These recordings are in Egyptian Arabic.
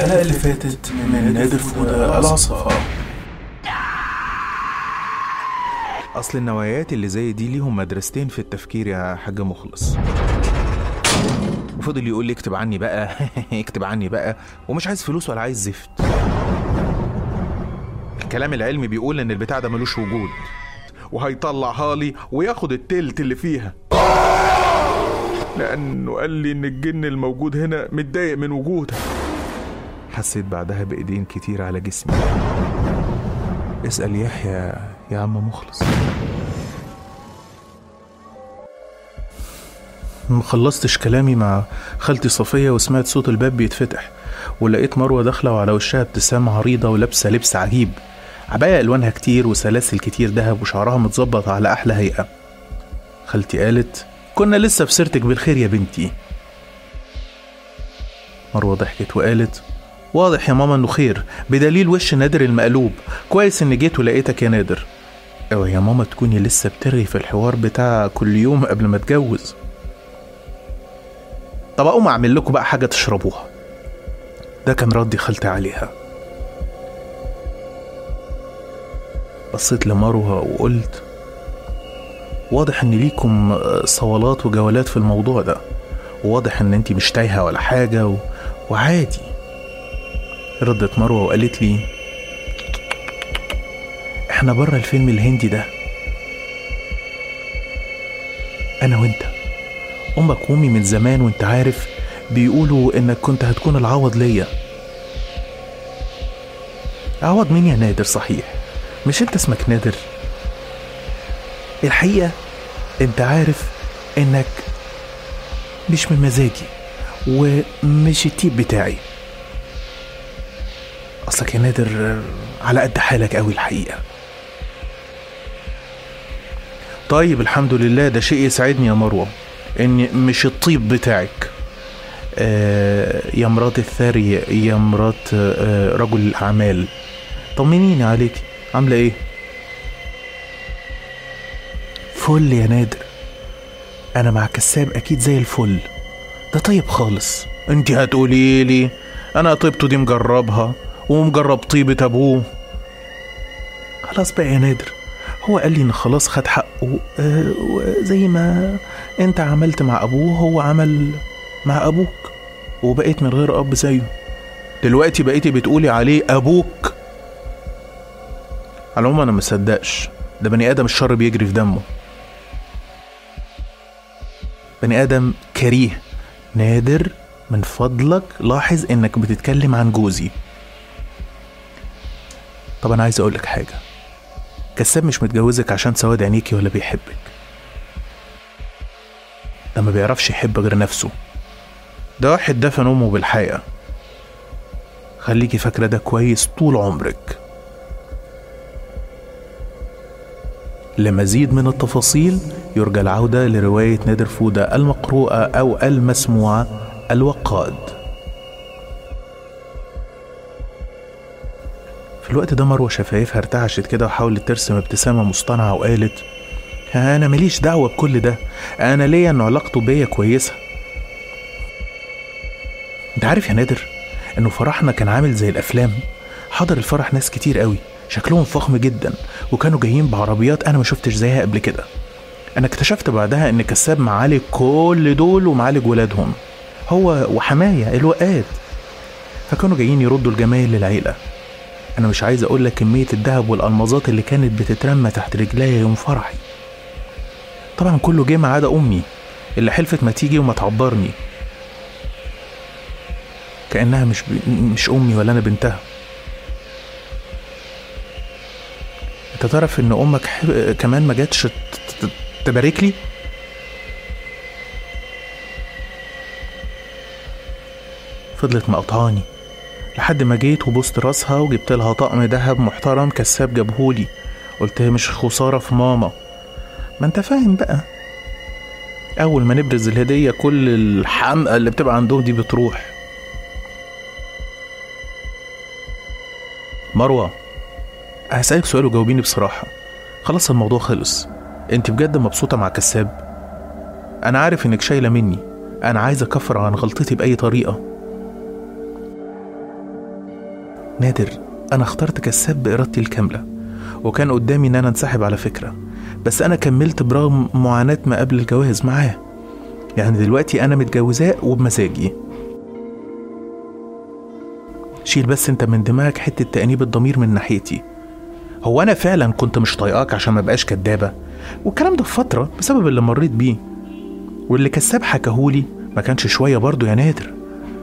الحلقة اللي فاتت من نادر فودة العصفة اصل النوايات اللي زي دي ليهم مدرستين في التفكير يا حاج مخلص وفضل يقول لي اكتب عني بقى اكتب عني بقى ومش عايز فلوس ولا عايز زفت الكلام العلمي بيقول ان البتاع ده ملوش وجود وهيطلعها لي وياخد التلت اللي فيها لانه قال لي ان الجن الموجود هنا متضايق من وجودها حسيت بعدها بايدين كتير على جسمي اسال يحيى يا عم مخلص ما خلصتش كلامي مع خالتي صفية وسمعت صوت الباب بيتفتح ولقيت مروة داخلة وعلى وشها ابتسامة عريضة ولابسة لبس عجيب عباية ألوانها كتير وسلاسل كتير دهب وشعرها متظبط على أحلى هيئة خالتي قالت كنا لسه في سيرتك بالخير يا بنتي مروة ضحكت وقالت واضح يا ماما انه خير بدليل وش نادر المقلوب كويس اني جيت ولقيتك يا نادر اوعي يا ماما تكوني لسه بترغي في الحوار بتاع كل يوم قبل ما اتجوز طب اقوم اعمل لكم بقى حاجه تشربوها ده كان ردي خالتي عليها بصيت لمروه وقلت واضح ان ليكم صولات وجولات في الموضوع ده وواضح ان انتي مش تايهه ولا حاجه و... وعادي ردت مروه وقالت لي احنا بره الفيلم الهندي ده انا وانت امك وامي من زمان وانت عارف بيقولوا انك كنت هتكون العوض ليا عوض مين يا نادر صحيح مش انت اسمك نادر الحقيقة انت عارف انك مش من مزاجي ومش التيب بتاعي اصلك يا نادر على قد حالك قوي الحقيقة طيب الحمد لله ده شيء يسعدني يا مروة اني مش الطيب بتاعك آه يا مرات الثري يا مرات آه رجل الاعمال طمنيني عليك عامله ايه فل يا نادر انا مع كساب اكيد زي الفل ده طيب خالص انت هتقولي لي انا طيبته دي مجربها ومجرب طيبة ابوه خلاص بقى يا نادر هو قال لي ان خلاص خد حقه آه زي ما انت عملت مع ابوه هو عمل مع ابوك وبقيت من غير اب زيه دلوقتي بقيتي بتقولي عليه ابوك على العموم انا مصدقش ده بني ادم الشر بيجري في دمه بني ادم كريه نادر من فضلك لاحظ انك بتتكلم عن جوزي طب انا عايز اقولك حاجه كساب مش متجوزك عشان سواد عينيكي ولا بيحبك ده ما بيعرفش يحب غير نفسه ده واحد دفن امه بالحقيقه خليكي فاكره ده كويس طول عمرك لمزيد من التفاصيل يرجى العودة لرواية نادر فودة المقروءة أو المسموعة الوقاد في الوقت ده مروة شفايفها ارتعشت كده وحاولت ترسم ابتسامة مصطنعة وقالت أنا ماليش دعوة بكل ده أنا ليا إن علاقته بيا كويسة أنت عارف يا نادر إنه فرحنا كان عامل زي الأفلام حضر الفرح ناس كتير قوي شكلهم فخم جدا وكانوا جايين بعربيات انا ما شفتش زيها قبل كده انا اكتشفت بعدها ان كساب معالج كل دول ومعالج ولادهم هو وحماية الوقات فكانوا جايين يردوا الجمايل للعيلة انا مش عايز اقول لك كمية الذهب والالمازات اللي كانت بتترمى تحت رجليا يوم فرحي طبعا كله جه ما عدا امي اللي حلفت ما تيجي وما تعبرني كانها مش ب... مش امي ولا انا بنتها انت تعرف ان امك حب... كمان ما جاتش تبارك لي فضلت مقطعاني لحد ما جيت وبوست راسها وجبت لها طقم دهب محترم كساب جابهولي قلت مش خساره في ماما ما انت فاهم بقى اول ما نبرز الهديه كل الحمقى اللي بتبقى عندهم دي بتروح مروه هسألك سؤال وجاوبيني بصراحة خلاص الموضوع خلص انت بجد مبسوطة مع كساب انا عارف انك شايلة مني انا عايز اكفر عن غلطتي بأي طريقة نادر أنا اخترت كساب بإرادتي الكاملة وكان قدامي إن أنا انسحب على فكرة بس أنا كملت برغم معاناة ما قبل الجواز معاه يعني دلوقتي أنا متجوزاه وبمزاجي شيل بس انت من دماغك حتة تأنيب الضمير من ناحيتي هو أنا فعلا كنت مش طايقاك عشان ما بقاش كدابة والكلام ده في فترة بسبب اللي مريت بيه واللي كساب حكاهولي ما كانش شوية برضه يا نادر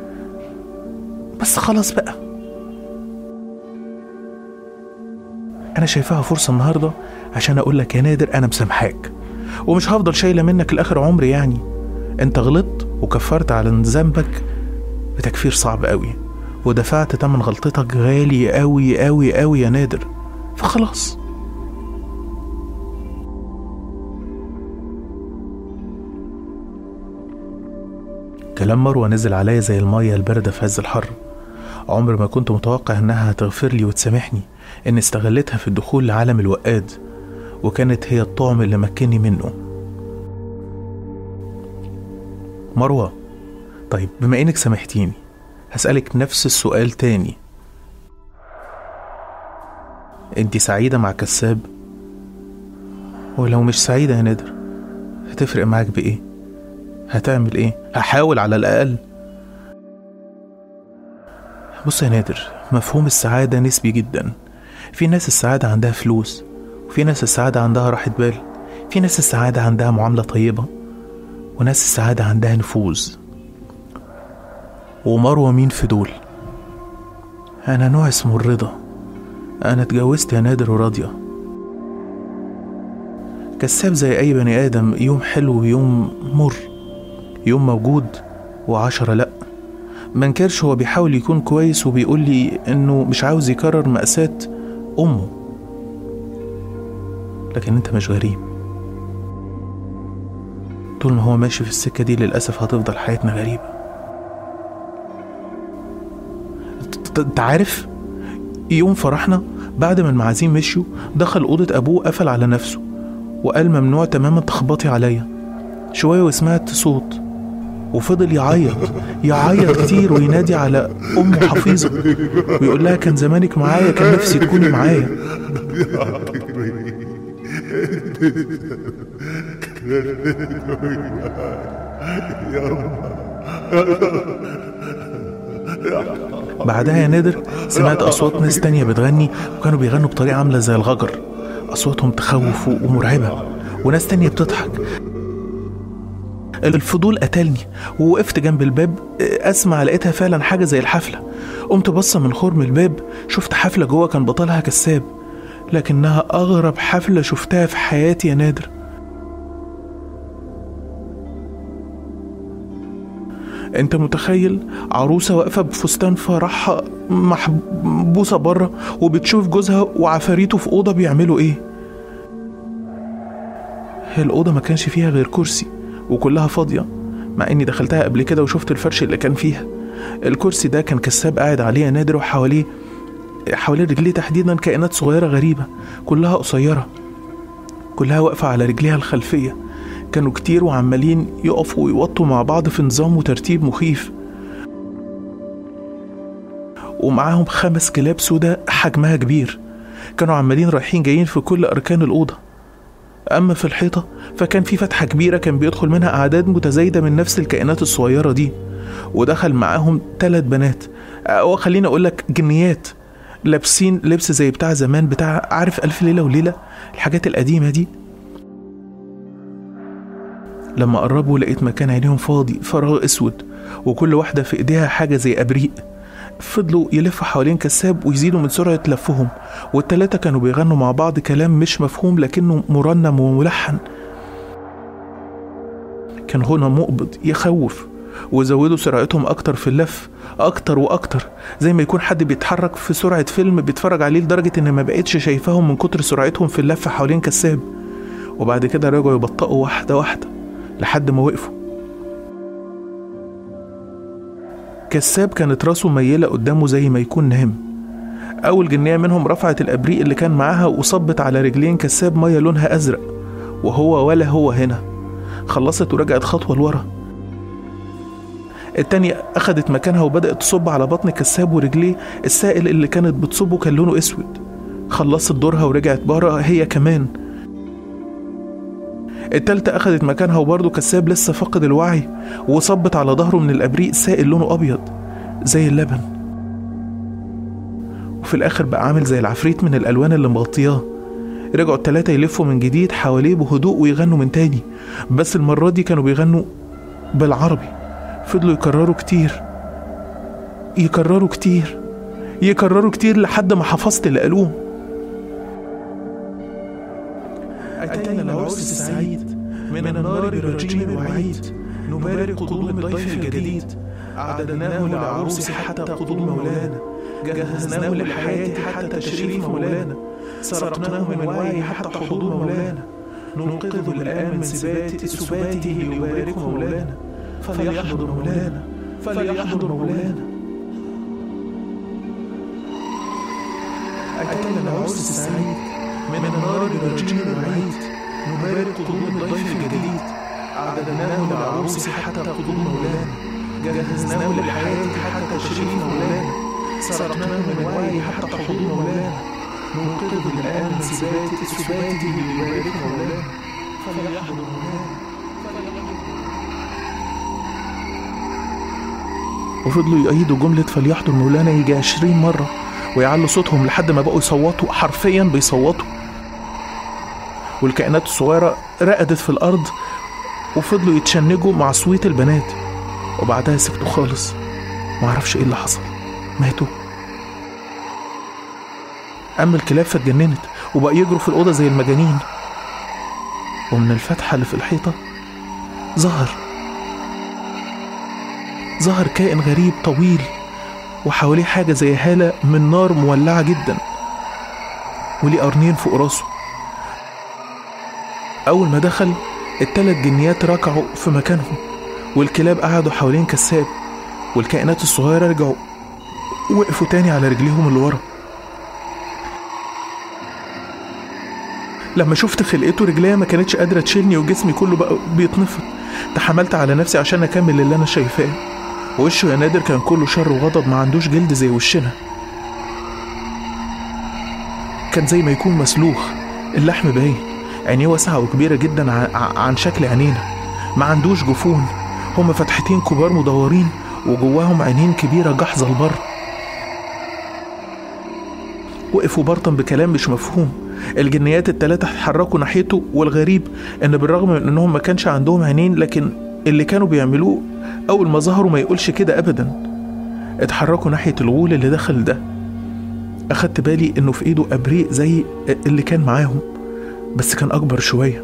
بس خلاص بقى أنا شايفاها فرصة النهاردة عشان أقول لك يا نادر أنا مسامحاك ومش هفضل شايلة منك لآخر عمري يعني أنت غلطت وكفرت على ذنبك بتكفير صعب قوي ودفعت تمن غلطتك غالي قوي قوي قوي يا نادر فخلاص كلام مروة نزل عليا زي المية الباردة في عز الحر عمر ما كنت متوقع إنها هتغفر لي وتسامحني إن استغلتها في الدخول لعالم الوقاد وكانت هي الطعم اللي مكني منه مروة طيب بما إنك سامحتيني هسألك نفس السؤال تاني انت سعيدة مع كساب ولو مش سعيدة يا نادر هتفرق معاك بإيه هتعمل إيه هحاول على الأقل بص يا نادر مفهوم السعادة نسبي جدا في ناس السعادة عندها فلوس وفي ناس السعادة عندها راحة بال في ناس السعادة عندها معاملة طيبة وناس السعادة عندها نفوذ ومروة مين في دول أنا نوع اسمه الرضا أنا اتجوزت يا نادر وراضية كساب زي أي بني آدم يوم حلو ويوم مر يوم موجود وعشرة لأ منكرش هو بيحاول يكون كويس وبيقول لي إنه مش عاوز يكرر مأساة أمه لكن أنت مش غريب طول ما هو ماشي في السكة دي للأسف هتفضل حياتنا غريبة انت عارف يوم فرحنا بعد ما المعازيم مشيوا دخل أوضة أبوه قفل على نفسه وقال ممنوع تماما تخبطي عليا شوية وسمعت صوت وفضل يعيط يعيط كتير وينادي على أمه حفيظة ويقول لها كان زمانك معايا كان نفسي تكوني معايا بعدها يا نادر سمعت أصوات ناس تانية بتغني وكانوا بيغنوا بطريقة عاملة زي الغجر أصواتهم تخوف ومرعبة وناس تانية بتضحك الفضول قتلني ووقفت جنب الباب اسمع لقيتها فعلا حاجه زي الحفله قمت بصه من خرم الباب شفت حفله جوه كان بطلها كساب لكنها اغرب حفله شفتها في حياتي يا نادر انت متخيل عروسة واقفة بفستان فرحها محبوسة بره وبتشوف جوزها وعفاريته في أوضة بيعملوا ايه الأوضة ما كانش فيها غير كرسي وكلها فاضية مع إني دخلتها قبل كده وشفت الفرش اللي كان فيها الكرسي ده كان كساب قاعد عليه نادر وحواليه حوالين رجليه تحديدا كائنات صغيرة غريبة كلها قصيرة كلها واقفة على رجليها الخلفية كانوا كتير وعمالين يقفوا ويوطوا مع بعض في نظام وترتيب مخيف ومعاهم خمس كلاب سودا حجمها كبير كانوا عمالين رايحين جايين في كل أركان الأوضة أما في الحيطة فكان في فتحة كبيرة كان بيدخل منها أعداد متزايدة من نفس الكائنات الصغيرة دي ودخل معاهم ثلاث بنات أو خليني أقول لك جنيات لابسين لبس زي بتاع زمان بتاع عارف ألف ليلة وليلة الحاجات القديمة دي لما قربوا لقيت مكان عينيهم فاضي فراغ اسود وكل واحدة في ايديها حاجة زي ابريق فضلوا يلفوا حوالين كساب ويزيدوا من سرعة لفهم والتلاتة كانوا بيغنوا مع بعض كلام مش مفهوم لكنه مرنم وملحن كان غنى مقبض يخوف وزودوا سرعتهم أكتر في اللف أكتر وأكتر زي ما يكون حد بيتحرك في سرعة فيلم بيتفرج عليه لدرجة إن ما بقتش شايفاهم من كتر سرعتهم في اللف حوالين كساب وبعد كده رجعوا يبطئوا واحدة واحدة لحد ما وقفوا كساب كانت راسه ميلة قدامه زي ما يكون نام أول جنية منهم رفعت الأبريق اللي كان معاها وصبت على رجلين كساب مية لونها أزرق وهو ولا هو هنا خلصت ورجعت خطوة لورا التانية أخدت مكانها وبدأت تصب على بطن كساب ورجليه السائل اللي كانت بتصبه كان لونه أسود خلصت دورها ورجعت بره هي كمان التالتة أخدت مكانها وبرضه كساب لسه فاقد الوعي وصبت على ظهره من الأبريق سائل لونه أبيض زي اللبن وفي الآخر بقى عامل زي العفريت من الألوان اللي مغطياه رجعوا التلاتة يلفوا من جديد حواليه بهدوء ويغنوا من تاني بس المرة دي كانوا بيغنوا بالعربي فضلوا يكرروا كتير يكرروا كتير يكرروا كتير لحد ما حفظت اللي قالوه أتينا العرس السعيد من النار برجيم وعيد نبارك قدوم الضيف الجديد أعددناه للعروس حتى قدوم مولانا جهزناه للحياة حتى تشريف مولانا سرقناه من وعي حتى حضور مولانا ننقذ الآن من سبات سباته ليبارك مولانا فليحضر مولانا فليحضر مولانا أتينا العرس السعيد من النار برجيم وعيد نبارك قدوم الضيف الجديد أعددناه للعروس حتى قدوم مولانا جهزناه للحياة حتى تشريف مولانا سرقناه من وعي حتى حضور مولانا ننقذ الآن من سبات سباته ليبارك مولانا فليحضر مولانا وفضلوا يؤيدوا جملة فليحضر مولانا يجي عشرين مرة ويعلوا صوتهم لحد ما بقوا يصوتوا حرفيا بيصوتوا والكائنات الصغيرة رقدت في الأرض وفضلوا يتشنجوا مع صويت البنات وبعدها سكتوا خالص معرفش ايه اللي حصل ماتوا أما الكلاب فاتجننت وبقى يجروا في الأوضة زي المجانين ومن الفتحة اللي في الحيطة ظهر ظهر كائن غريب طويل وحواليه حاجة زي هالة من نار مولعة جدا وليه قرنين فوق راسه أول ما دخل التلات جنيات ركعوا في مكانهم والكلاب قعدوا حوالين كساب والكائنات الصغيرة رجعوا وقفوا تاني على رجليهم اللي ورا لما شفت خلقته رجليا ما كانتش قادرة تشيلني وجسمي كله بقى بيتنفض تحملت على نفسي عشان أكمل اللي أنا شايفاه وشه يا نادر كان كله شر وغضب ما عندوش جلد زي وشنا كان زي ما يكون مسلوخ اللحم باين عينيه واسعة وكبيرة جدا ع- عن شكل عينينا ما عندوش جفون هما فتحتين كبار مدورين وجواهم عينين كبيرة جحظة لبر وقفوا برطم بكلام مش مفهوم الجنيات التلاتة اتحركوا ناحيته والغريب ان بالرغم من انهم ما كانش عندهم عينين لكن اللي كانوا بيعملوه اول ما ظهروا ما يقولش كده ابدا اتحركوا ناحية الغول اللي دخل ده اخدت بالي انه في ايده ابريق زي اللي كان معاهم بس كان اكبر شوية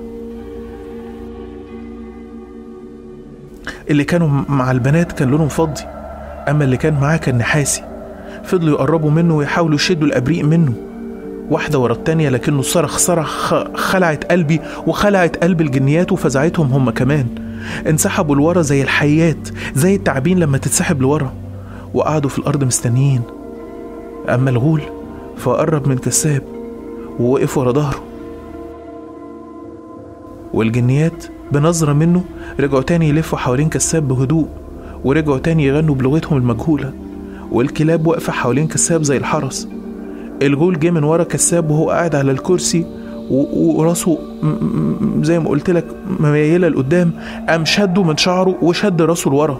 اللي كانوا مع البنات كان لونهم فضي اما اللي كان معاه كان نحاسي فضلوا يقربوا منه ويحاولوا يشدوا الابريق منه واحدة ورا التانية لكنه صرخ صرخ خ- خلعت قلبي وخلعت قلب الجنيات وفزعتهم هم كمان انسحبوا لورا زي الحيات زي التعابين لما تتسحب لورا وقعدوا في الأرض مستنيين أما الغول فقرب من كساب ووقف ورا ظهره والجنيات بنظرة منه رجعوا تاني يلفوا حوالين كساب بهدوء ورجعوا تاني يغنوا بلغتهم المجهولة والكلاب واقفة حوالين كساب زي الحرس الغول جه من ورا كساب وهو قاعد على الكرسي و- وراسه م- م- زي ما قلت لك مميلة لقدام قام شده من شعره وشد راسه لورا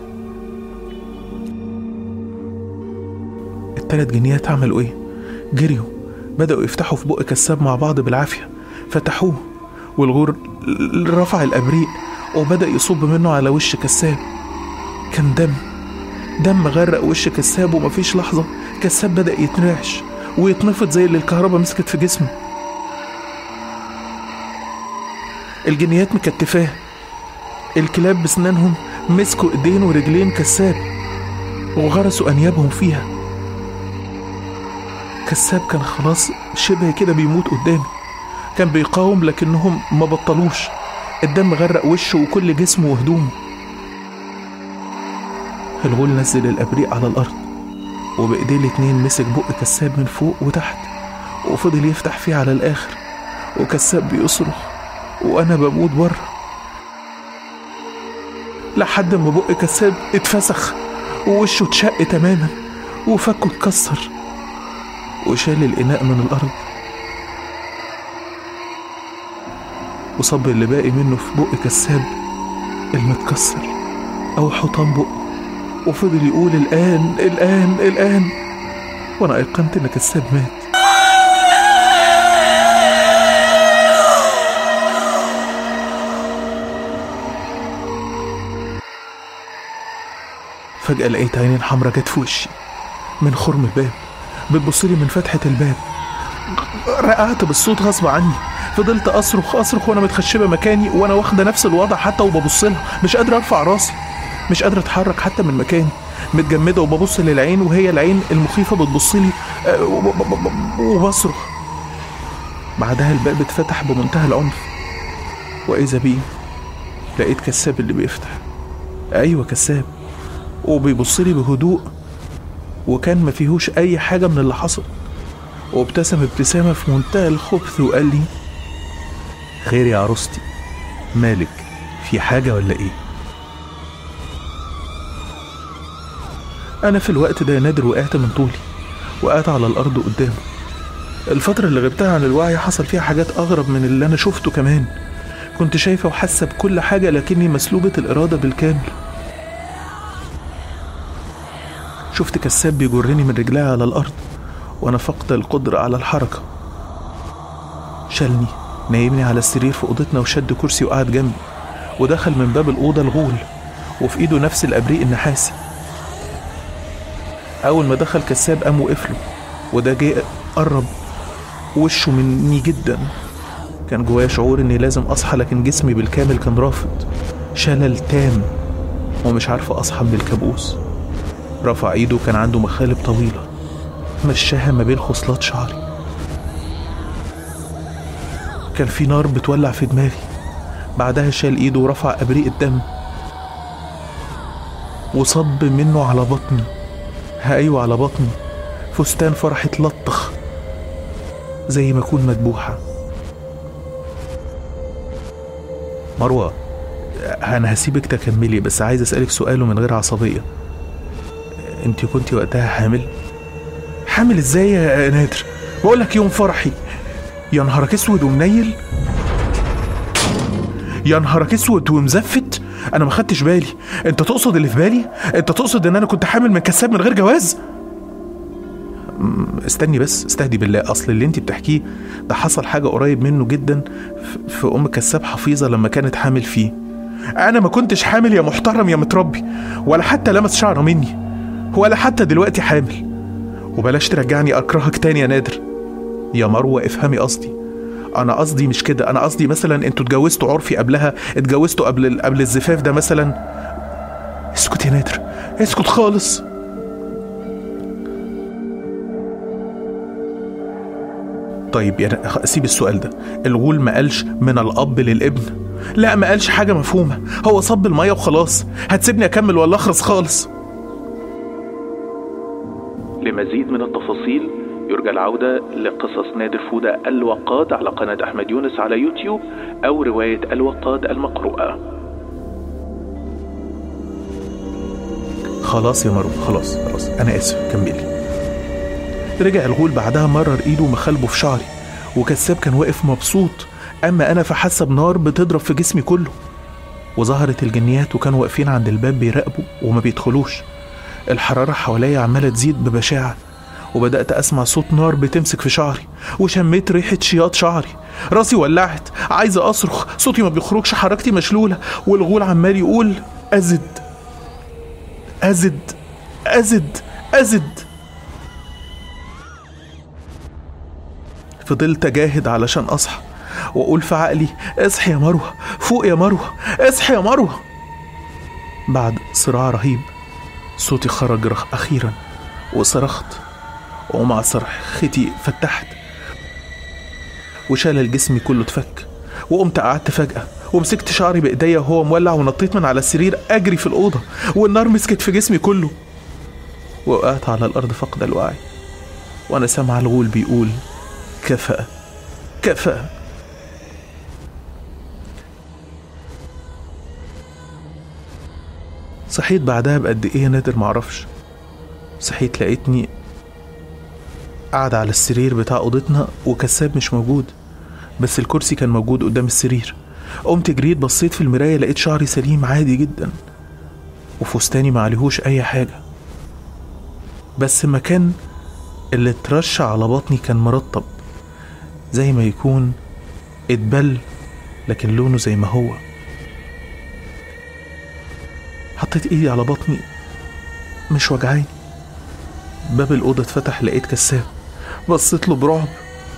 التلات جنيات عملوا ايه؟ جريوا بدأوا يفتحوا في بق كساب مع بعض بالعافية فتحوه والغور رفع الأبريق وبدأ يصب منه على وش كساب كان دم دم غرق وش كساب ومفيش لحظة كساب بدأ يترعش ويتنفض زي اللي الكهرباء مسكت في جسمه الجنيات مكتفاه الكلاب بسنانهم مسكوا ايدين ورجلين كساب وغرسوا انيابهم فيها كساب كان خلاص شبه كده بيموت قدامي كان بيقاوم لكنهم ما بطلوش الدم غرق وشه وكل جسمه وهدومه الغول نزل الابريق على الارض وبايديه الاتنين مسك بق كساب من فوق وتحت وفضل يفتح فيه على الاخر وكساب بيصرخ وانا بموت بره لحد ما بق كساب اتفسخ ووشه اتشق تماما وفكه اتكسر وشال الإناء من الأرض وصب اللي باقي منه في بق كساب المتكسر أو حطام بقه وفضل يقول الآن الآن الآن وأنا أيقنت إن كساب مات فجأة لقيت عينين حمرا جت في وشي من خرم الباب بتبصلي من فتحة الباب رقعت بالصوت غصب عني فضلت اصرخ اصرخ وانا متخشبه مكاني وانا واخده نفس الوضع حتى وببص لها مش قادره ارفع راسي مش قادره اتحرك حتى من مكاني متجمده وببص للعين وهي العين المخيفه بتبص لي آه، وب- ب- ب- وبصرخ بعدها الباب اتفتح بمنتهى العنف واذا بيه لقيت كساب اللي بيفتح ايوه كساب وبيبص لي بهدوء وكان ما فيهوش اي حاجه من اللي حصل وابتسم ابتسامه في منتهى الخبث وقال لي خير يا عروستي مالك في حاجه ولا ايه انا في الوقت ده يا نادر وقعت من طولي وقعت على الارض قدامه الفترة اللي غبتها عن الوعي حصل فيها حاجات أغرب من اللي أنا شفته كمان كنت شايفة وحاسة بكل حاجة لكني مسلوبة الإرادة بالكامل شفت كساب بيجرني من رجلها على الأرض وأنا فقد القدرة على الحركة شالني نايمني على السرير في أوضتنا وشد كرسي وقعد جنبي ودخل من باب الأوضة الغول وفي إيده نفس الأبريق النحاسي أول ما دخل كساب قام وقف له وده جه قرب وشه مني جدا كان جوايا شعور إني لازم أصحى لكن جسمي بالكامل كان رافض شلل تام ومش عارفة أصحى من الكابوس رفع ايده كان عنده مخالب طويلة مشاها ما بين خصلات شعري كان في نار بتولع في دماغي بعدها شال ايده ورفع ابريق الدم وصب منه على بطني ها ايوه على بطني فستان فرح اتلطخ زي ما اكون مدبوحة مروة انا هسيبك تكملي بس عايز اسألك سؤال من غير عصبية انت كنت وقتها حامل حامل ازاي يا نادر بقول لك يوم فرحي يا نهارك اسود ومنيل يا نهارك اسود ومزفت انا ما خدتش بالي انت تقصد اللي في بالي انت تقصد ان انا كنت حامل من كساب من غير جواز أم، استني بس استهدي بالله اصل اللي انت بتحكيه ده حصل حاجه قريب منه جدا ف- في ام كساب حفيظه لما كانت حامل فيه انا ما كنتش حامل يا محترم يا متربي ولا حتى لمس شعره مني ولا حتى دلوقتي حامل وبلاش ترجعني اكرهك تاني يا نادر يا مروه افهمي قصدي انا قصدي مش كده انا قصدي مثلا انتوا اتجوزتوا عرفي قبلها اتجوزتوا قبل قبل الزفاف ده مثلا اسكت يا نادر اسكت خالص طيب يعني خ- سيب السؤال ده الغول ما قالش من الاب للابن لا ما قالش حاجه مفهومه هو صب الميه وخلاص هتسيبني اكمل ولا اخرس خالص لمزيد من التفاصيل يرجى العودة لقصص نادر فودة الوقاد على قناة أحمد يونس على يوتيوب أو رواية الوقاد المقروءة خلاص يا مروة خلاص خلاص أنا آسف كملي رجع الغول بعدها مرر إيده ومخالبه في شعري وكساب كان واقف مبسوط أما أنا فحاسة بنار بتضرب في جسمي كله وظهرت الجنيات وكانوا واقفين عند الباب بيراقبوا وما بيدخلوش الحرارة حواليا عمالة تزيد ببشاعة وبدأت أسمع صوت نار بتمسك في شعري وشميت ريحة شياط شعري راسي ولعت عايزة أصرخ صوتي ما بيخرجش حركتي مشلولة والغول عمال يقول أزد أزد أزد أزد فضلت أجاهد علشان أصحى وأقول في عقلي اصحي يا مروة فوق يا مروة اصحي يا مروة بعد صراع رهيب صوتي خرج رخ أخيرا وصرخت ومع صرختي فتحت وشلل جسمي كله اتفك وقمت قعدت فجأة ومسكت شعري بإيديا وهو مولع ونطيت من على السرير أجري في الأوضة والنار مسكت في جسمي كله وقعت على الأرض فقد الوعي وأنا سامع الغول بيقول كفى كفى صحيت بعدها بقد ايه يا نادر معرفش صحيت لقيتني قاعدة على السرير بتاع أوضتنا وكساب مش موجود بس الكرسي كان موجود قدام السرير قمت جريت بصيت في المراية لقيت شعري سليم عادي جدا وفستاني معلهوش أي حاجة بس المكان اللي اترش على بطني كان مرطب زي ما يكون اتبل لكن لونه زي ما هو حطيت ايدي على بطني مش وجعاني باب الأوضة اتفتح لقيت كساب بصيت له برعب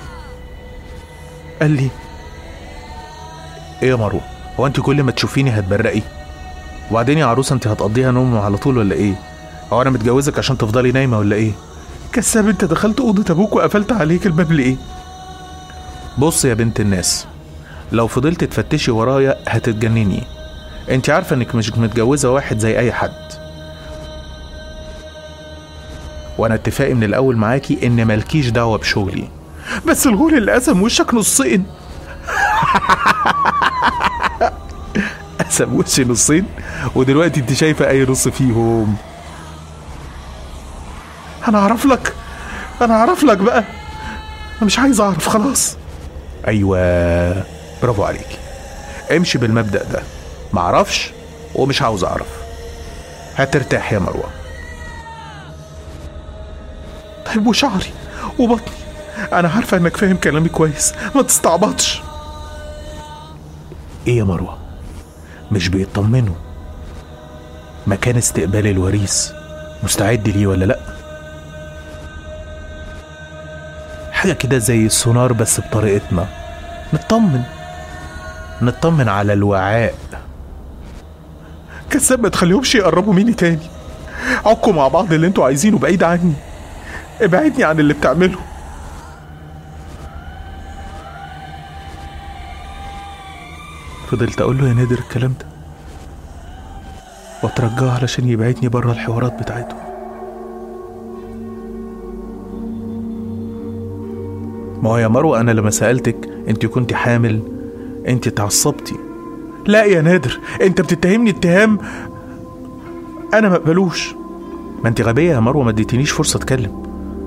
قال لي ايه يا مروه هو انت كل ما تشوفيني هتبرقي وبعدين يا عروسه انت هتقضيها نوم على طول ولا ايه هو انا متجوزك عشان تفضلي نايمه ولا ايه كساب انت دخلت اوضه ابوك وقفلت عليك الباب ليه بص يا بنت الناس لو فضلت تفتشي ورايا هتتجنني انت عارفه انك مش متجوزه واحد زي اي حد وانا اتفاقي من الاول معاكي ان مالكيش دعوه بشغلي بس الغول اللي قسم وشك نصين قسم وشي نصين ودلوقتي انت شايفه اي نص فيهم انا اعرف لك انا اعرف لك بقى انا مش عايز اعرف خلاص ايوه برافو عليك امشي بالمبدا ده معرفش ومش عاوز اعرف هترتاح يا مروه طيب وشعري وبطني انا عارفه انك فاهم كلامي كويس ما تستعبطش ايه يا مروه مش بيطمنوا مكان استقبال الوريث مستعد ليه ولا لا حاجه كده زي السونار بس بطريقتنا نطمن نطمن على الوعاء كساب ما تخليهمش يقربوا مني تاني عكوا مع بعض اللي انتوا عايزينه بعيد عني ابعدني عن اللي بتعمله فضلت اقول له يا نادر الكلام ده واترجاه علشان يبعدني بره الحوارات بتاعته ما هو يا مروه انا لما سالتك انت كنت حامل انت اتعصبتي لا يا نادر انت بتتهمني اتهام انا مقبلوش ما انت غبيه يا مروه ما اديتنيش فرصه اتكلم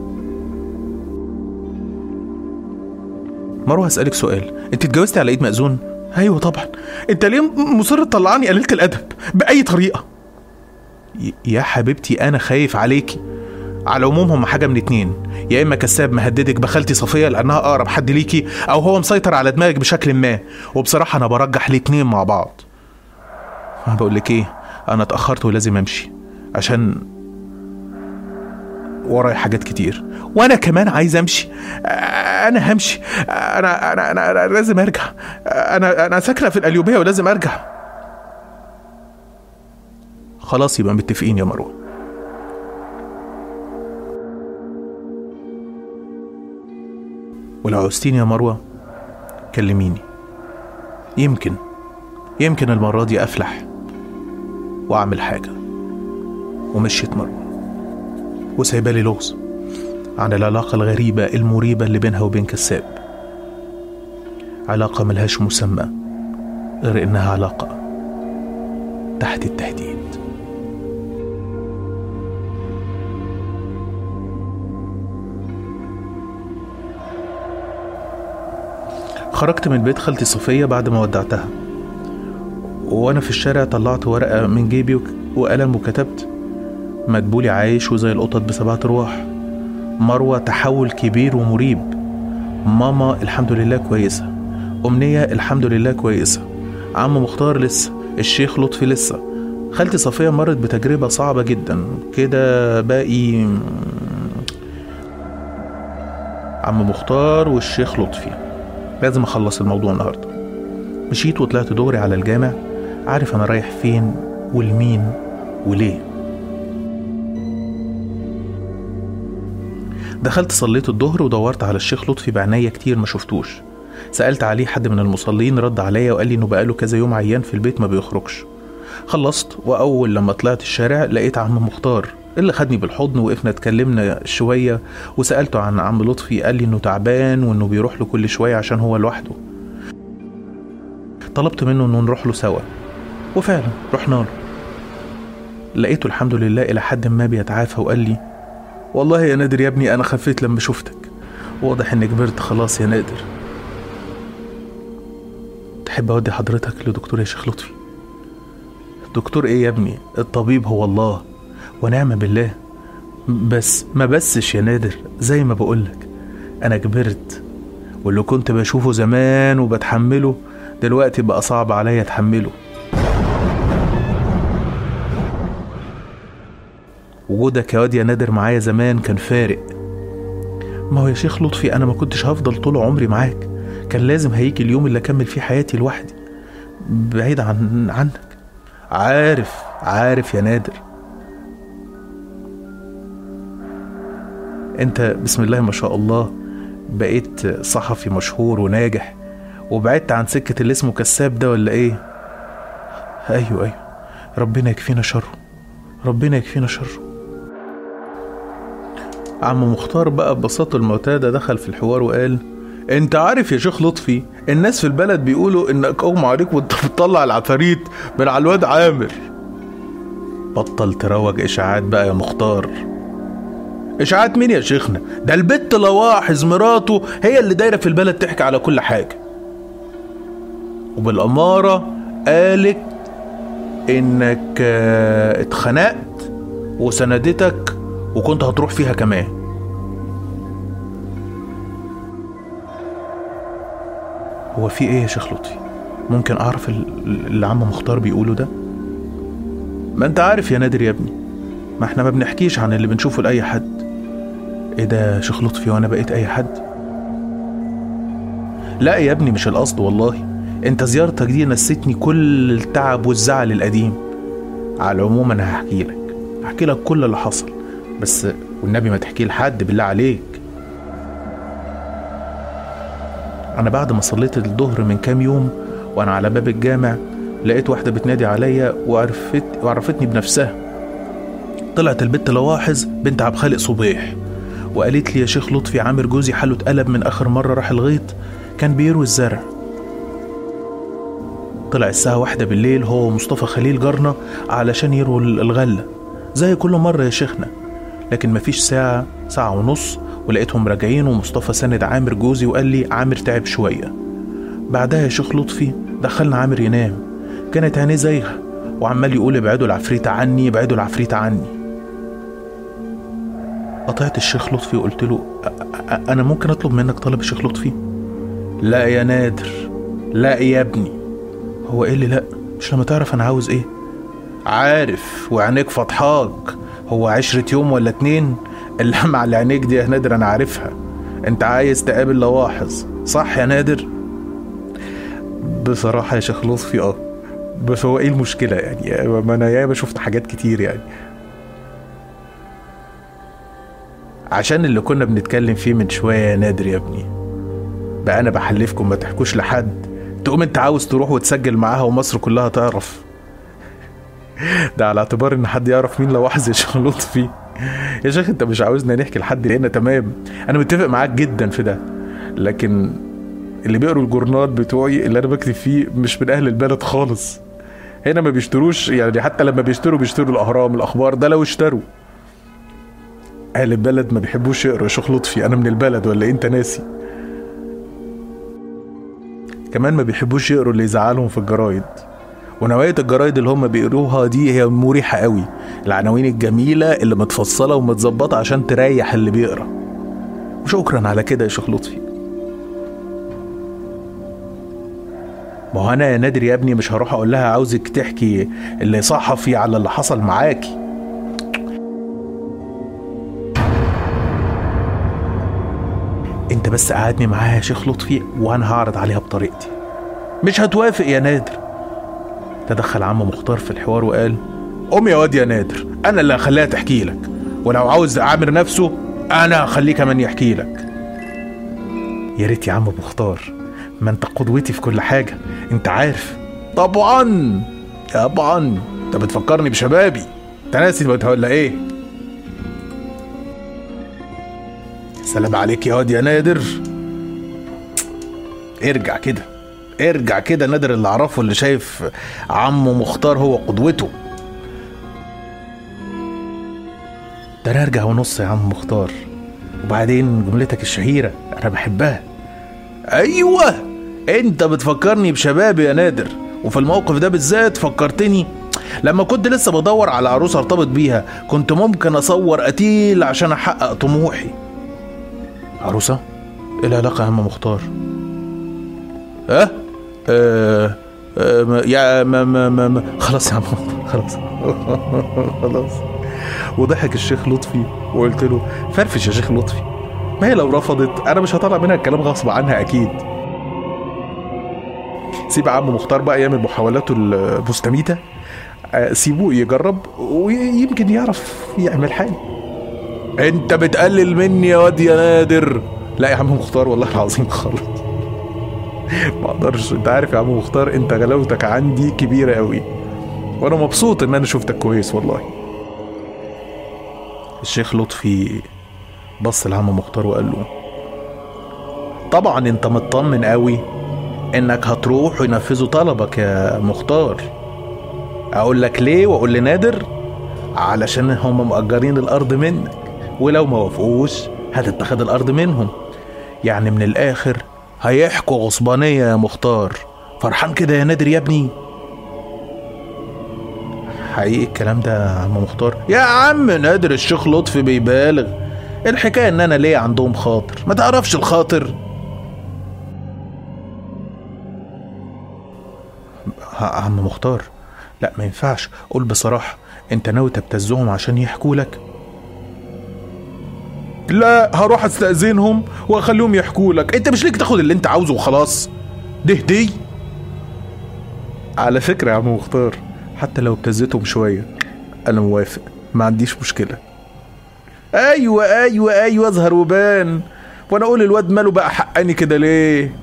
مروه هسالك سؤال انت اتجوزتي على ايد مأذون ايوه طبعا انت ليه مصر تطلعني قليله الادب باي طريقه ي- يا حبيبتي انا خايف عليكي على العموم هم حاجه من اتنين يا اما كساب مهددك بخالتي صفيه لانها اقرب حد ليكي او هو مسيطر على دماغك بشكل ما وبصراحه انا برجح الاتنين مع بعض انا بقول لك ايه انا اتاخرت ولازم امشي عشان ورايا حاجات كتير وانا كمان عايز امشي انا همشي انا انا انا, أنا لازم ارجع انا انا ساكنه في القليوبيه ولازم ارجع خلاص يبقى متفقين يا مروه ولو عوزتيني يا مروه كلميني يمكن يمكن المره دي افلح واعمل حاجه ومشيت مروه وسايبالي لغز عن العلاقة الغريبة المريبة اللي بينها وبين كساب علاقة ملهاش مسمى غير إنها علاقة تحت التهديد خرجت من بيت خالتي صفية بعد ما ودعتها وأنا في الشارع طلعت ورقة من جيبي وك- وقلم وكتبت مدبولي عايش وزي القطط بسبعة أرواح مروة تحول كبير ومريب ماما الحمد لله كويسة أمنية الحمد لله كويسة عم مختار لسه الشيخ لطفي لسه خالتي صفية مرت بتجربة صعبة جدا كده باقي عم مختار والشيخ لطفي لازم أخلص الموضوع النهاردة مشيت وطلعت دغري على الجامع عارف أنا رايح فين والمين وليه دخلت صليت الظهر ودورت على الشيخ لطفي بعناية كتير ما شفتوش سألت عليه حد من المصلين رد عليا وقال لي انه بقاله كذا يوم عيان في البيت ما بيخرجش خلصت واول لما طلعت الشارع لقيت عم مختار اللي خدني بالحضن وقفنا اتكلمنا شوية وسألته عن عم لطفي قال لي انه تعبان وانه بيروح له كل شوية عشان هو لوحده طلبت منه انه نروح له سوا وفعلا رحنا له لقيته الحمد لله الى حد ما بيتعافى وقال لي والله يا نادر يا ابني انا خفيت لما شفتك واضح اني كبرت خلاص يا نادر تحب اودي حضرتك لدكتور يا شيخ لطفي دكتور ايه يا ابني الطبيب هو الله ونعم بالله بس ما بسش يا نادر زي ما بقولك انا كبرت واللي كنت بشوفه زمان وبتحمله دلوقتي بقى صعب عليا اتحمله وجودك يا واد يا نادر معايا زمان كان فارق ما هو يا شيخ لطفي انا ما كنتش هفضل طول عمري معاك كان لازم هيجي اليوم اللي اكمل فيه حياتي لوحدي بعيد عن عنك عارف عارف يا نادر انت بسم الله ما شاء الله بقيت صحفي مشهور وناجح وبعدت عن سكة اللي اسمه كساب ده ولا ايه ايوه ايوه ربنا يكفينا شره ربنا يكفينا شره عم مختار بقى ببساطة المعتادة دخل في الحوار وقال انت عارف يا شيخ لطفي الناس في البلد بيقولوا انك اغمى عليك وانت بتطلع العفاريت من على الواد عامر بطل تروج اشاعات بقى يا مختار اشاعات مين يا شيخنا ده البت لواحظ مراته هي اللي دايره في البلد تحكي على كل حاجه وبالاماره قالت انك آه، اتخنقت وسندتك وكنت هتروح فيها كمان هو في ايه يا شيخ لطفي ممكن اعرف ال- اللي عم مختار بيقوله ده ما انت عارف يا نادر يا ابني ما احنا ما بنحكيش عن اللي بنشوفه لاي حد ايه ده يا شيخ لطفي وانا بقيت اي حد لا يا ابني مش القصد والله انت زيارتك دي نسيتني كل التعب والزعل القديم على العموم انا هحكي لك هحكي لك كل اللي حصل بس والنبي ما تحكيه لحد بالله عليك انا بعد ما صليت الظهر من كام يوم وانا على باب الجامع لقيت واحده بتنادي عليا وعرفت وعرفتني بنفسها طلعت البت لواحظ بنت عبد خالق صبيح وقالت لي يا شيخ لطفي عامر جوزي حاله اتقلب من اخر مره راح الغيط كان بيروي الزرع طلع الساعة واحدة بالليل هو ومصطفى خليل جارنا علشان يرووا الغلة زي كل مرة يا شيخنا لكن مفيش ساعة ساعة ونص ولقيتهم راجعين ومصطفى سند عامر جوزي وقال لي عامر تعب شوية بعدها يا شيخ لطفي دخلنا عامر ينام كانت عينيه زايغة وعمال يقول ابعدوا العفريتة عني ابعدوا العفريتة عني قطعت الشيخ لطفي وقلت له "أ- أ- انا ممكن اطلب منك طلب يا شيخ لطفي لا يا نادر لا يا ابني هو ايه اللي لا مش لما تعرف انا عاوز ايه عارف وعينيك فضحاك هو عشرة يوم ولا اتنين اللمعة اللي عينيك دي يا نادر انا عارفها انت عايز تقابل لواحظ صح يا نادر بصراحة يا شيخ لطفي اه بس هو ايه المشكلة يعني ما انا ياما شفت حاجات كتير يعني عشان اللي كنا بنتكلم فيه من شوية يا نادر يا ابني بقى انا بحلفكم ما تحكوش لحد تقوم انت عاوز تروح وتسجل معاها ومصر كلها تعرف ده على اعتبار ان حد يعرف مين لواحظ يا شيخ لطفي يا شيخ انت مش عاوزنا نحكي لحد لان تمام انا متفق معاك جدا في ده لكن اللي بيقروا الجورنال بتوعي اللي انا بكتب فيه مش من اهل البلد خالص هنا ما بيشتروش يعني حتى لما بيشتروا بيشتروا الاهرام الاخبار ده لو اشتروا اهل البلد ما بيحبوش يقروا يا شيخ لطفي انا من البلد ولا إيه انت ناسي كمان ما بيحبوش يقروا اللي يزعلهم في الجرايد ونوعية الجرايد اللي هم بيقروها دي هي مريحة قوي العناوين الجميلة اللي متفصلة ومتظبطة عشان تريح اللي بيقرا وشكرا على كده يا شيخ لطفي ما هو انا يا نادر يا ابني مش هروح اقول لها عاوزك تحكي اللي صحفي على اللي حصل معاكي انت بس قعدني معاها يا شيخ لطفي وانا هعرض عليها بطريقتي مش هتوافق يا نادر تدخل عم مختار في الحوار وقال قوم يا واد يا نادر انا اللي هخليها تحكي لك ولو عاوز عامر نفسه انا هخليه كمان يحكي لك يا ريت يا عم مختار ما انت قدوتي في كل حاجه انت عارف طبعا طبعا انت بتفكرني بشبابي انت ناسي ولا ايه سلام عليك يا واد يا نادر ارجع كده ارجع كده نادر اللي اعرفه اللي شايف عمه مختار هو قدوته ده ارجع ونص يا عم مختار وبعدين جملتك الشهيرة أنا بحبها أيوة أنت بتفكرني بشبابي يا نادر وفي الموقف ده بالذات فكرتني لما كنت لسه بدور على عروسة ارتبط بيها كنت ممكن أصور قتيل عشان أحقق طموحي عروسة؟ إيه العلاقة يا عم مختار؟ ها؟ أه؟ أه ما- يا ما ما ما ما خلاص يا عم خلاص خلاص وضحك الشيخ لطفي وقلت له فرفش يا شيخ لطفي ما هي لو رفضت انا مش هطلع منها الكلام غصب عنها اكيد سيب عم مختار بقى يعمل محاولاته المستميتة آه، سيبوه يجرب ويمكن يعرف يعمل حاجة انت بتقلل مني يا واد يا نادر لا يا عم مختار والله العظيم خالص ما اقدرش انت عارف يا عم مختار انت غلاوتك عندي كبيرة قوي وانا مبسوط ان انا شفتك كويس والله الشيخ لطفي بص لعم مختار وقال له طبعا انت مطمن قوي انك هتروح وينفذوا طلبك يا مختار اقول لك ليه واقول لنادر علشان هم مأجرين الارض منك ولو ما وافقوش هتتخذ الارض منهم يعني من الاخر هيحكوا غصبانية يا مختار فرحان كده يا نادر يا ابني حقيقي الكلام ده يا عم مختار يا عم نادر الشيخ لطفي بيبالغ الحكاية ان انا ليه عندهم خاطر ما تعرفش الخاطر ها- عم مختار لا ما ينفعش قول بصراحة انت ناوي تبتزهم عشان يحكوا لك لا هروح استأذنهم واخليهم يحكوا لك انت مش ليك تاخد اللي انت عاوزه وخلاص ده دي على فكرة يا عم مختار حتى لو ابتزتهم شوية انا موافق ما عنديش مشكلة ايوه ايوه ايوه اظهر وبان وانا اقول الواد ماله بقى حقاني كده ليه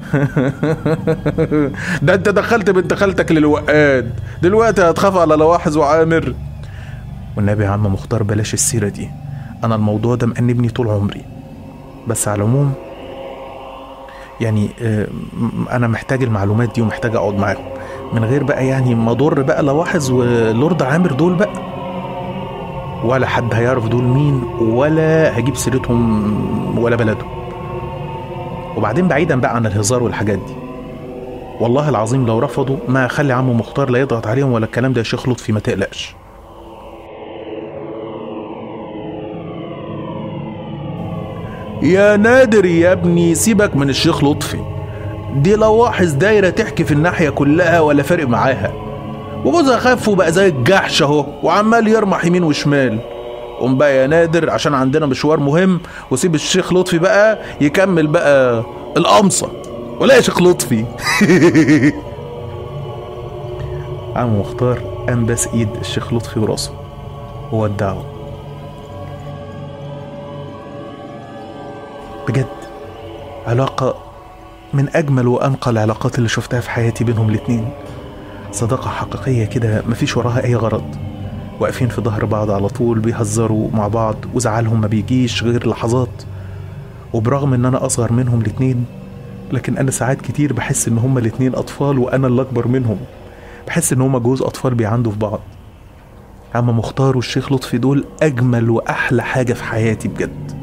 ده انت دخلت بنت خالتك للوقاد دلوقتي هتخاف على لواحظ وعامر والنبي يا عم مختار بلاش السيرة دي انا الموضوع ده مأنبني طول عمري بس على العموم يعني آه، م- انا محتاج المعلومات دي ومحتاج اقعد معاهم من غير بقى يعني ما اضر بقى لواحظ ولورد عامر دول بقى ولا حد هيعرف دول مين ولا هجيب سيرتهم ولا بلدهم وبعدين بعيدا بقى عن الهزار والحاجات دي والله العظيم لو رفضوا ما اخلي عمو مختار لا يضغط عليهم ولا الكلام ده يا شيخ لطفي ما تقلقش يا نادر يا ابني سيبك من الشيخ لطفي دي لواحظ دايره تحكي في الناحيه كلها ولا فارق معاها وجوزها خف وبقى زي الجحش اهو وعمال يرمح يمين وشمال قوم بقى يا نادر عشان عندنا مشوار مهم وسيب الشيخ لطفي بقى يكمل بقى القمصة ولا يا شيخ لطفي عم مختار قام بس ايد الشيخ لطفي وراسه وودعه بجد علاقة من أجمل وأنقى العلاقات اللي شفتها في حياتي بينهم الاتنين صداقة حقيقية كده مفيش وراها أي غرض واقفين في ظهر بعض على طول بيهزروا مع بعض وزعلهم ما بيجيش غير لحظات وبرغم ان انا اصغر منهم الاتنين لكن انا ساعات كتير بحس ان هما الاتنين اطفال وانا اللي اكبر منهم بحس ان هما جوز اطفال بيعندوا في بعض عم مختار والشيخ لطفي دول اجمل واحلى حاجة في حياتي بجد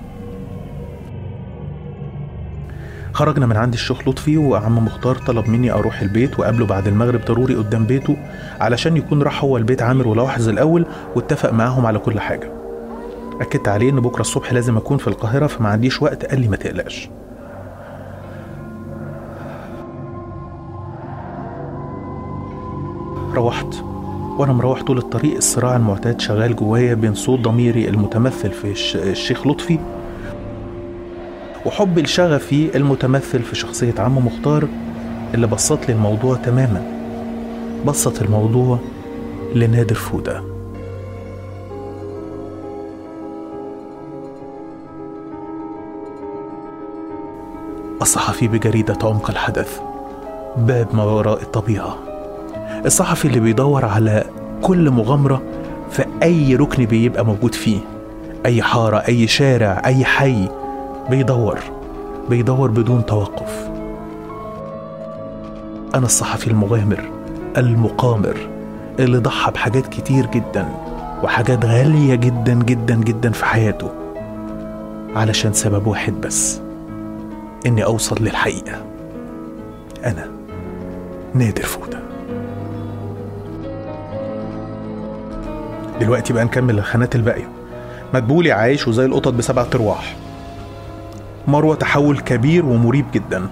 خرجنا من عند الشيخ لطفي وعم مختار طلب مني اروح البيت وقابله بعد المغرب ضروري قدام بيته علشان يكون راح هو البيت عامر ولاحظ الاول واتفق معاهم على كل حاجه اكدت عليه ان بكره الصبح لازم اكون في القاهره فما عنديش وقت قال لي ما تقلقش روحت وانا مروح طول الطريق الصراع المعتاد شغال جوايا بين صوت ضميري المتمثل في الش- الشيخ لطفي وحبي لشغفي المتمثل في شخصية عم مختار اللي بسط لي الموضوع تماما بسط الموضوع لنادر فودة الصحفي بجريدة عمق الحدث باب ما وراء الطبيعة الصحفي اللي بيدور على كل مغامرة في أي ركن بيبقى موجود فيه أي حارة أي شارع أي حي بيدور بيدور بدون توقف أنا الصحفي المغامر المقامر اللي ضحى بحاجات كتير جدا وحاجات غالية جدا جدا جدا في حياته علشان سبب واحد بس إني أوصل للحقيقة أنا نادر فودة دلوقتي بقى نكمل الخانات الباقية مدبولي عايش وزي القطط بسبع أرواح مروة تحول كبير ومريب جدا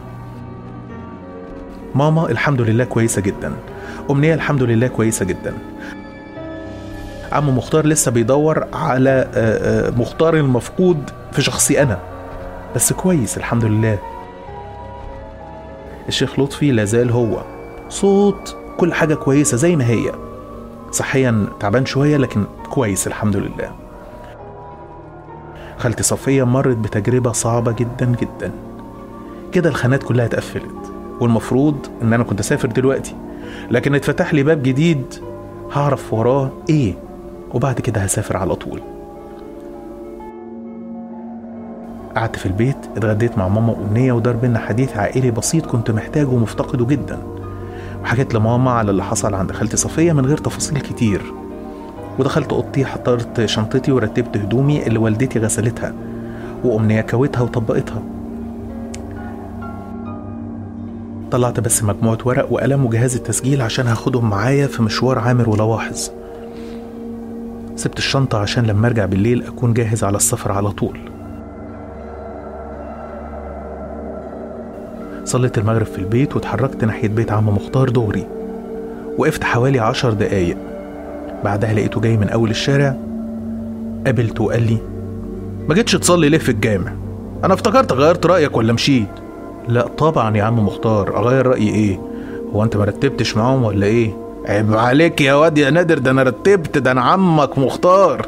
ماما الحمد لله كويسة جدا أمنية الحمد لله كويسة جدا عم مختار لسه بيدور على آه، آه، مختار المفقود في شخصي أنا بس كويس الحمد لله الشيخ لطفي لازال هو صوت كل حاجة كويسة زي ما هي صحيا تعبان شوية لكن كويس الحمد لله خالتي صفية مرت بتجربة صعبة جدا جدا كده الخانات كلها اتقفلت والمفروض ان انا كنت اسافر دلوقتي لكن اتفتح لي باب جديد هعرف وراه ايه وبعد كده هسافر على طول قعدت في البيت اتغديت مع ماما وأمنية ودار بينا حديث عائلي بسيط كنت محتاجه ومفتقده جدا وحكيت لماما على اللي حصل عند خالتي صفية من غير تفاصيل كتير ودخلت أوضتي حضرت شنطتي ورتبت هدومي اللي والدتي غسلتها وأمنية كوتها وطبقتها طلعت بس مجموعة ورق وقلم وجهاز التسجيل عشان هاخدهم معايا في مشوار عامر ولواحظ سبت الشنطة عشان لما أرجع بالليل أكون جاهز على السفر على طول صليت المغرب في البيت واتحركت ناحية بيت عم مختار دغري وقفت حوالي عشر دقايق بعدها لقيته جاي من أول الشارع قابلته وقال لي ما جيتش تصلي ليه في الجامع أنا افتكرت غيرت رأيك ولا مشيت لا طبعا يا عم مختار أغير رأيي إيه هو أنت ما رتبتش معاهم ولا إيه عيب عليك يا واد يا نادر ده أنا رتبت ده أنا عمك مختار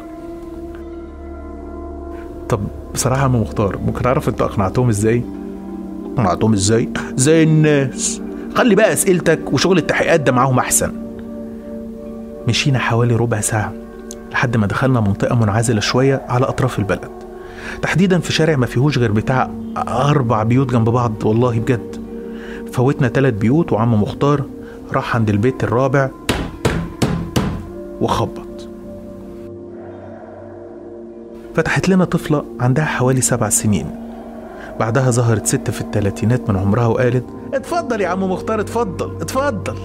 طب بصراحة يا عم مختار ممكن أعرف أنت أقنعتهم إزاي؟ اقنعتهم ازاي زي الناس خلي بقى اسئلتك وشغل التحقيقات ده معاهم احسن مشينا حوالي ربع ساعة لحد ما دخلنا منطقة منعزلة شوية على أطراف البلد تحديدا في شارع ما فيهوش غير بتاع أربع بيوت جنب بعض والله بجد فوتنا تلات بيوت وعم مختار راح عند البيت الرابع وخبط فتحت لنا طفلة عندها حوالي سبع سنين بعدها ظهرت ست في الثلاثينات من عمرها وقالت اتفضل يا عم مختار اتفضل اتفضل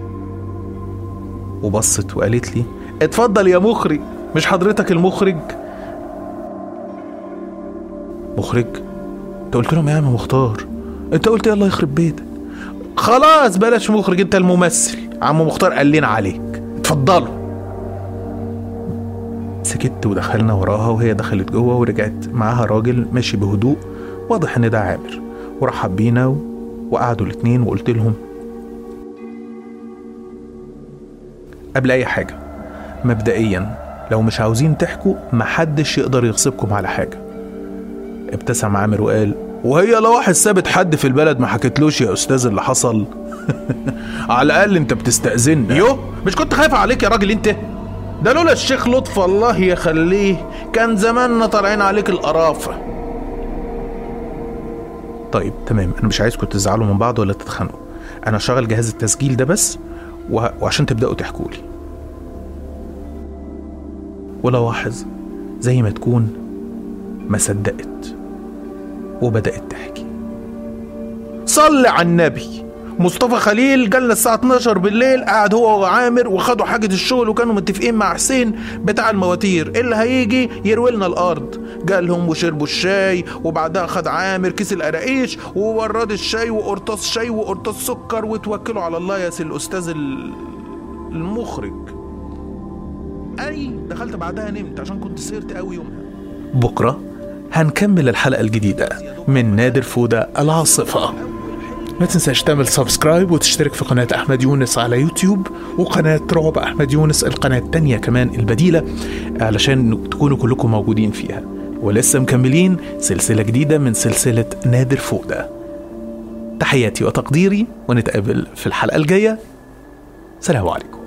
وبصت وقالت لي اتفضل يا مخرج مش حضرتك المخرج مخرج انت قلت لهم يا عم مختار انت قلت يلا يخرب بيتك خلاص بلاش مخرج انت الممثل عم مختار قال لنا عليك اتفضلوا سكت ودخلنا وراها وهي دخلت جوه ورجعت معاها راجل ماشي بهدوء واضح ان ده عامر ورحب بينا و... وقعدوا الاتنين وقلت لهم قبل اي حاجة مبدئيا لو مش عاوزين تحكوا محدش يقدر يغصبكم على حاجة ابتسم عامر وقال وهي لو واحد سابت حد في البلد ما حكيتلوش يا استاذ اللي حصل على الاقل انت بتستأذن يو مش كنت خايف عليك يا راجل انت ده لولا الشيخ لطف الله يخليه كان زماننا طالعين عليك القرافه طيب تمام انا مش عايزكم تزعلوا من بعض ولا تتخانقوا انا شغل جهاز التسجيل ده بس و... وعشان تبداوا تحكوا لي ولاحظ زي ما تكون ما صدقت وبدات تحكي صل على النبي مصطفى خليل جالنا الساعة 12 بالليل قعد هو وعامر وخدوا حاجة الشغل وكانوا متفقين مع حسين بتاع المواتير اللي هيجي يروي لنا الأرض جالهم وشربوا الشاي وبعدها خد عامر كيس القراقيش وورد الشاي وقرطاس شاي وقرطاس سكر وتوكلوا على الله يا سي الأستاذ ال- المخرج أي دخلت بعدها نمت عشان كنت سهرت قوي يومها بكرة هنكمل الحلقة الجديدة من نادر فودة العاصفة ما تنساش تعمل سبسكرايب وتشترك في قناة أحمد يونس على يوتيوب وقناة رعب أحمد يونس القناة التانية كمان البديلة علشان تكونوا كلكم موجودين فيها ولسه مكملين سلسلة جديدة من سلسلة نادر فودة تحياتي وتقديري ونتقابل في الحلقة الجاية سلام عليكم